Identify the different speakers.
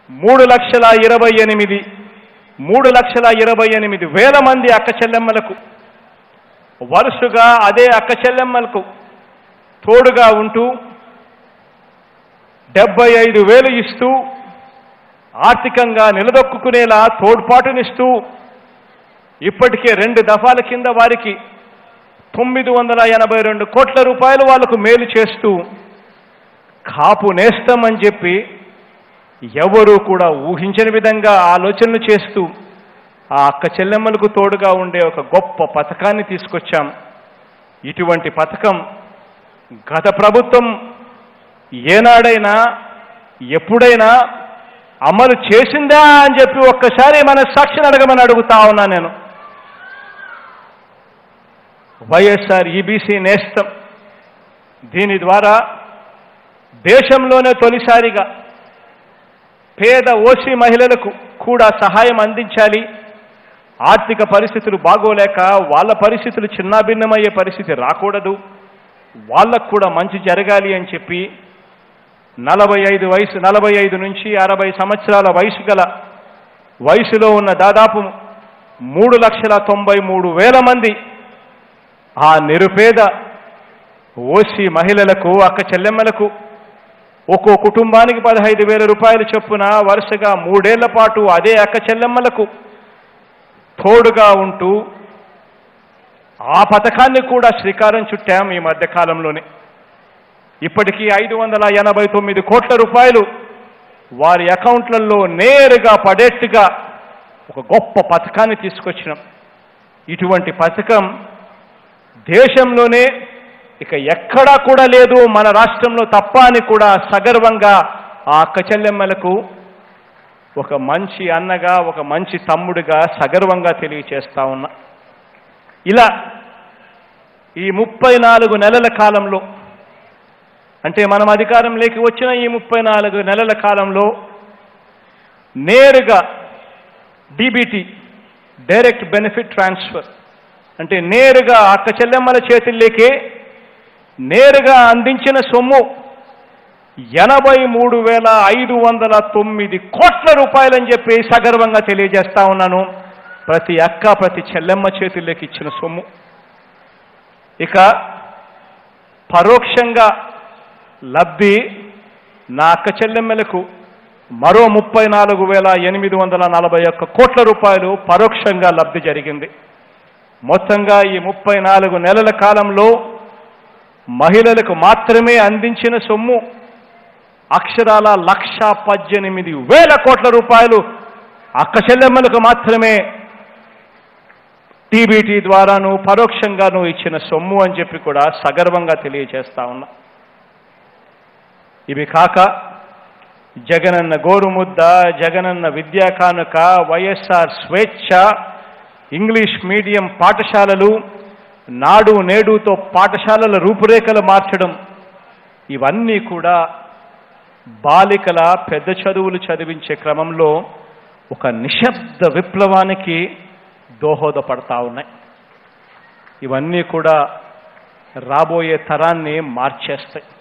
Speaker 1: మూడు లక్షల ఇరవై ఎనిమిది మూడు లక్షల ఇరవై ఎనిమిది వేల మంది అక్క చెల్లెమ్మలకు వరుసగా అదే అక్క చెల్లెమ్మలకు తోడుగా ఉంటూ డెబ్బై ఐదు వేలు ఇస్తూ ఆర్థికంగా నిలదొక్కునేలా తోడ్పాటునిస్తూ ఇప్పటికే రెండు దఫాల కింద వారికి తొమ్మిది వందల ఎనభై రెండు కోట్ల రూపాయలు వాళ్లకు మేలు చేస్తూ కాపు నేస్తామని చెప్పి ఎవరూ కూడా ఊహించని విధంగా ఆలోచనలు చేస్తూ ఆ అక్క చెల్లెమ్మలకు తోడుగా ఉండే ఒక గొప్ప పథకాన్ని తీసుకొచ్చాం ఇటువంటి పథకం గత ప్రభుత్వం ఏనాడైనా ఎప్పుడైనా అమలు చేసిందా అని చెప్పి ఒక్కసారి మన సాక్షిని అడగమని అడుగుతా ఉన్నా నేను వైఎస్ఆర్ ఈబీసీ నేస్తం దీని ద్వారా దేశంలోనే తొలిసారిగా పేద ఓసీ మహిళలకు కూడా సహాయం అందించాలి ఆర్థిక పరిస్థితులు బాగోలేక వాళ్ళ పరిస్థితులు చిన్నాభిన్నమయ్యే పరిస్థితి రాకూడదు వాళ్ళకు కూడా మంచి జరగాలి అని చెప్పి నలభై ఐదు వయసు నలభై ఐదు నుంచి అరవై సంవత్సరాల వయసు గల వయసులో ఉన్న దాదాపు మూడు లక్షల తొంభై మూడు వేల మంది ఆ నిరుపేద ఓసీ మహిళలకు అక్క చెల్లెమ్మలకు ఒక్కో కుటుంబానికి పదహైదు వేల రూపాయలు చొప్పున వరుసగా మూడేళ్ల పాటు అదే అక్క చెల్లెమ్మలకు తోడుగా ఉంటూ ఆ పథకాన్ని కూడా శ్రీకారం చుట్టాం ఈ మధ్య కాలంలోనే ఇప్పటికీ ఐదు వందల ఎనభై తొమ్మిది కోట్ల రూపాయలు వారి అకౌంట్లలో నేరుగా పడేట్టుగా ఒక గొప్ప పథకాన్ని తీసుకొచ్చినాం ఇటువంటి పథకం దేశంలోనే ఇక ఎక్కడా కూడా లేదు మన రాష్ట్రంలో తప్ప అని కూడా సగర్వంగా ఆ అక్క చెల్లెమ్మలకు ఒక మంచి అన్నగా ఒక మంచి తమ్ముడిగా సగర్వంగా తెలియచేస్తా ఉన్నా ఇలా ఈ ముప్పై నాలుగు నెలల కాలంలో అంటే మనం అధికారంలోకి వచ్చిన ఈ ముప్పై నాలుగు నెలల కాలంలో నేరుగా డీబీటీ డైరెక్ట్ బెనిఫిట్ ట్రాన్స్ఫర్ అంటే నేరుగా అక్క చెల్లెమ్మల చేతుల్లోకే నేరుగా అందించిన సొమ్ము ఎనభై మూడు వేల ఐదు వందల తొమ్మిది కోట్ల రూపాయలని చెప్పి సగర్వంగా తెలియజేస్తా ఉన్నాను ప్రతి అక్క ప్రతి చెల్లెమ్మ చేతుల్లోకి ఇచ్చిన సొమ్ము ఇక పరోక్షంగా లబ్ధి నా అక్క చెల్లెమ్మలకు మరో ముప్పై నాలుగు వేల ఎనిమిది వందల నలభై ఒక్క కోట్ల రూపాయలు పరోక్షంగా లబ్ధి జరిగింది మొత్తంగా ఈ ముప్పై నాలుగు నెలల కాలంలో మహిళలకు మాత్రమే అందించిన సొమ్ము అక్షరాల లక్ష పద్దెనిమిది వేల కోట్ల రూపాయలు అక్క చెల్లెమ్మలకు మాత్రమే టీబీటీ ద్వారాను పరోక్షంగాను ఇచ్చిన సొమ్ము అని చెప్పి కూడా సగర్వంగా తెలియజేస్తా ఉన్నా ఇవి కాక జగనన్న గోరుముద్ద జగనన్న విద్యా కానుక వైఎస్ఆర్ స్వేచ్ఛ ఇంగ్లీష్ మీడియం పాఠశాలలు నాడు నేడుతో పాఠశాలల రూపురేఖలు మార్చడం ఇవన్నీ కూడా బాలికల పెద్ద చదువులు చదివించే క్రమంలో ఒక నిశ్శబ్ద విప్లవానికి దోహదపడతా ఉన్నాయి ఇవన్నీ కూడా రాబోయే తరాన్ని మార్చేస్తాయి